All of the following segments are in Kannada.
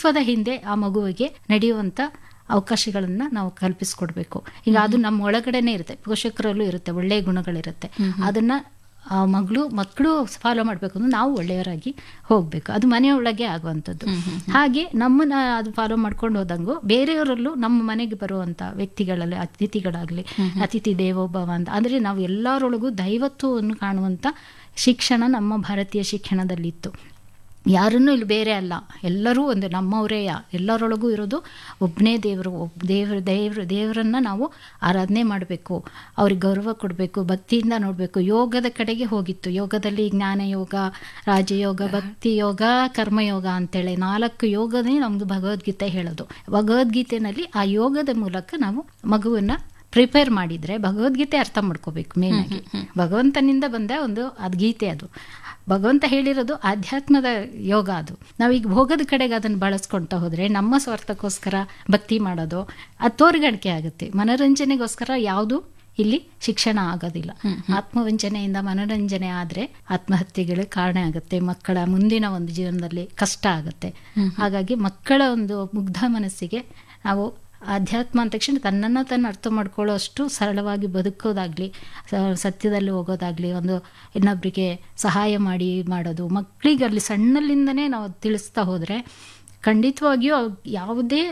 ವ್ಯಕ್ತಿತ್ವದ ಹಿಂದೆ ಆ ಮಗುವಿಗೆ ನಡೆಯುವಂಥ ಅವಕಾಶಗಳನ್ನ ನಾವು ಕಲ್ಪಿಸ್ಕೊಡ್ಬೇಕು ಈಗ ಅದು ನಮ್ಮ ಒಳಗಡೆನೆ ಇರುತ್ತೆ ಪೋಷಕರಲ್ಲೂ ಇರುತ್ತೆ ಒಳ್ಳೆಯ ಗುಣಗಳಿರುತ್ತೆ ಅದನ್ನ ಆ ಮಗಳು ಮಕ್ಕಳು ಫಾಲೋ ಮಾಡಬೇಕು ಅಂದ್ರೆ ನಾವು ಒಳ್ಳೆಯವರಾಗಿ ಹೋಗಬೇಕು ಅದು ಮನೆಯೊಳಗೆ ಆಗುವಂಥದ್ದು ಹಾಗೆ ನಮ್ಮನ್ನ ಅದು ಫಾಲೋ ಮಾಡ್ಕೊಂಡು ಹೋದಂಗು ಬೇರೆಯವರಲ್ಲೂ ನಮ್ಮ ಮನೆಗೆ ಬರುವಂಥ ವ್ಯಕ್ತಿಗಳಲ್ಲಿ ಅತಿಥಿಗಳಾಗಲಿ ಅತಿಥಿ ದೇವೋಭವ ಅಂತ ಅಂದರೆ ನಾವು ಎಲ್ಲರೊಳಗೂ ದೈವತ್ವವನ್ನು ಕಾಣುವಂಥ ಶಿಕ್ಷಣ ನಮ್ಮ ಭಾರತೀಯ ಶಿಕ್ಷಣದಲ್ಲಿತ್ತು ಯಾರನ್ನೂ ಇಲ್ಲಿ ಬೇರೆ ಅಲ್ಲ ಎಲ್ಲರೂ ಒಂದು ನಮ್ಮವರೇ ಎಲ್ಲರೊಳಗೂ ಇರೋದು ಒಬ್ಬನೇ ದೇವರು ಒಬ್ಬ ದೇವ್ರ ದೇವ್ರ ದೇವರನ್ನ ನಾವು ಆರಾಧನೆ ಮಾಡಬೇಕು ಅವ್ರಿಗೆ ಗೌರವ ಕೊಡಬೇಕು ಭಕ್ತಿಯಿಂದ ನೋಡಬೇಕು ಯೋಗದ ಕಡೆಗೆ ಹೋಗಿತ್ತು ಯೋಗದಲ್ಲಿ ಜ್ಞಾನ ಯೋಗ ರಾಜಯೋಗ ಭಕ್ತಿ ಯೋಗ ಕರ್ಮಯೋಗ ಅಂತೇಳಿ ನಾಲ್ಕು ಯೋಗನೇ ನಮ್ಮದು ಭಗವದ್ಗೀತೆ ಹೇಳೋದು ಭಗವದ್ಗೀತೆನಲ್ಲಿ ಆ ಯೋಗದ ಮೂಲಕ ನಾವು ಮಗುವನ್ನ ಪ್ರಿಪೇರ್ ಮಾಡಿದ್ರೆ ಭಗವದ್ಗೀತೆ ಅರ್ಥ ಮಾಡ್ಕೋಬೇಕು ಮೇನ್ ಆಗಿ ಭಗವಂತನಿಂದ ಬಂದ ಒಂದು ಅದು ಗೀತೆ ಅದು ಭಗವಂತ ಹೇಳಿರೋದು ಆಧ್ಯಾತ್ಮದ ಯೋಗ ಅದು ನಾವೀಗ ಭೋಗದ ಕಡೆಗೆ ಅದನ್ನು ಬಳಸ್ಕೊಳ್ತಾ ಹೋದ್ರೆ ನಮ್ಮ ಸ್ವಾರ್ಥಕ್ಕೋಸ್ಕರ ಭಕ್ತಿ ಮಾಡೋದು ಅದು ತೋರ್ಗಡಿಕೆ ಆಗುತ್ತೆ ಮನೋರಂಜನೆಗೋಸ್ಕರ ಯಾವುದು ಇಲ್ಲಿ ಶಿಕ್ಷಣ ಆಗೋದಿಲ್ಲ ಆತ್ಮವಂಚನೆಯಿಂದ ಮನೋರಂಜನೆ ಆದ್ರೆ ಆತ್ಮಹತ್ಯೆಗಳಿಗೆ ಕಾರಣ ಆಗುತ್ತೆ ಮಕ್ಕಳ ಮುಂದಿನ ಒಂದು ಜೀವನದಲ್ಲಿ ಕಷ್ಟ ಆಗುತ್ತೆ ಹಾಗಾಗಿ ಮಕ್ಕಳ ಒಂದು ಮುಗ್ಧ ಮನಸ್ಸಿಗೆ ನಾವು ಆಧ್ಯಾತ್ಮ ಅಂದ ತಕ್ಷಣ ತನ್ನನ್ನು ತಾನು ಅರ್ಥ ಮಾಡ್ಕೊಳ್ಳೋ ಅಷ್ಟು ಸರಳವಾಗಿ ಬದುಕೋದಾಗ್ಲಿ ಸ- ಸತ್ಯದಲ್ಲಿ ಹೋಗೋದಾಗ್ಲಿ ಒಂದು ಇನ್ನೊಬ್ಬರಿಗೆ ಸಹಾಯ ಮಾಡಿ ಮಾಡೋದು ಮಕ್ಕಳಿಗೆ ಅಲ್ಲಿ ಸಣ್ಣಲ್ಲಿಂದನೇ ನಾವು ತಿಳಿಸ್ತಾ ಹೋದರೆ ಖಂಡಿತವಾಗಿಯೂ ಅವ್ ಯಾವುದೇ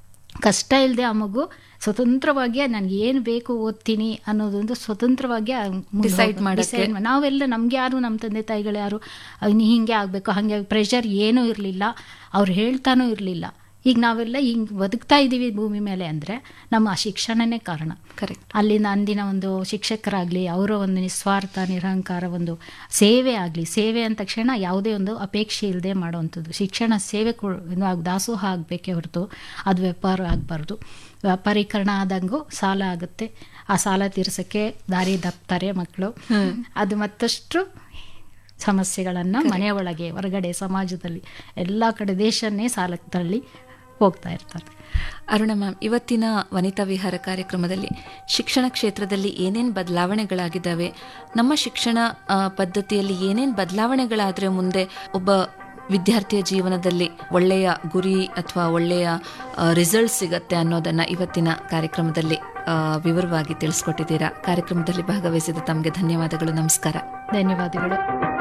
ಕಷ್ಟ ಇಲ್ಲದೆ ಆ ಮಗು ಸ್ವತಂತ್ರವಾಗಿ ನನಗೆ ಏನು ಬೇಕು ಓದ್ತೀನಿ ಅನ್ನೋದೊಂದು ಸ್ವತಂತ್ರವಾಗಿ ಆ ಮುಂದೆ Decide ಹೋಗೋ- ಮಾಡಕ್ಕೆ. decide ಮಾ- ನಾವೆಲ್ಲ ನಮ್ಗೆ ಯಾರು ನಮ್ಮ ತಂದೆ ತಾಯಿಗಳು ಯಾರು ಅಹ್, ನೀ ಹಿಂಗೆ ಆಗಬೇಕು ಹಾಗೆ ಪ್ರೆಷರ್ ಏನೂ ಇರಲಿಲ್ಲ ಅವ್ರು ಹೇಳ್ತಾನೂ ಇರಲಿಲ್ಲ ಈಗ ನಾವೆಲ್ಲ ಹಿಂಗೆ ಬದುಕ್ತಾ ಇದ್ದೀವಿ ಭೂಮಿ ಮೇಲೆ ಅಂದರೆ ನಮ್ಮ ಆ ಶಿಕ್ಷಣನೇ ಕಾರಣ ಕರೆಕ್ಟ್ ಅಲ್ಲಿನ ಅಂದಿನ ಒಂದು ಶಿಕ್ಷಕರಾಗಲಿ ಅವರ ಒಂದು ನಿಸ್ವಾರ್ಥ ನಿರಹಂಕಾರ ಒಂದು ಸೇವೆ ಆಗಲಿ ಸೇವೆ ಅಂದ ತಕ್ಷಣ ಯಾವುದೇ ಒಂದು ಅಪೇಕ್ಷೆ ಇಲ್ಲದೆ ಮಾಡುವಂಥದ್ದು ಶಿಕ್ಷಣ ಸೇವೆ ಕೊ ಇದು ಆಗ್- ದಾಸೋಹ ಆಗಬೇಕೇ ಹೊರತು ಅದು ವ್ಯಾಪಾರ ಆಗಬಾರ್ದು ವ್ಯಾಪಾರೀಕರಣ ಆದಂಗೂ ಸಾಲ ಆಗುತ್ತೆ ಆ ಸಾಲ ತೀರ್ಸೋಕ್ಕೆ ದಾರಿ ದಪ್ತಾರೆ ಮಕ್ಕಳು ಅದು ಮತ್ತಷ್ಟು ಸಮಸ್ಯೆಗಳನ್ನು ಮನೆಯ ಒಳಗೆ ಹೊರಗಡೆ ಸಮಾಜದಲ್ಲಿ ಎಲ್ಲ ಕಡೆ ದೇಶನ್ನೇ ಸಾಲಕ್ಕೆ ತಳ್ಳಿ ಹೋಗ್ತಾ ಇರ್ತಾರೆ ಅರುಣ ಮ್ಯಾಮ್ ಇವತ್ತಿನ ವನಿತಾ ವಿಹಾರ ಕಾರ್ಯಕ್ರಮದಲ್ಲಿ ಶಿಕ್ಷಣ ಕ್ಷೇತ್ರದಲ್ಲಿ ಏನೇನು ಬದಲಾವಣೆಗಳಾಗಿದ್ದಾವೆ ನಮ್ಮ ಶಿಕ್ಷಣ ಆ, ಪದ್ಧತಿಯಲ್ಲಿ ಏನೇನು ಬದಲಾವಣೆಗಳಾದರೆ ಮುಂದೆ ಒಬ್ಬ ವಿದ್ಯಾರ್ಥಿಯ ಜೀವನದಲ್ಲಿ ಒಳ್ಳೆಯ ಗುರಿ ಅಥವಾ ಒಳ್ಳೆಯ ರಿಸಲ್ಟ್ ಸಿಗತ್ತೆ ಅನ್ನೋದನ್ನ ಇವತ್ತಿನ ಕಾರ್ಯಕ್ರಮದಲ್ಲಿ ಆ, ವಿವರವಾಗಿ ತಿಳಿಸ್ಕೊಟ್ಟಿದ್ದೀರಾ ಕಾರ್ಯಕ್ರಮದಲ್ಲಿ ಭಾಗವಹಿಸಿದ ತಮಗೆ ಧನ್ಯವಾದಗಳು ನಮಸ್ಕಾರ ಧನ್ಯವಾದಗಳು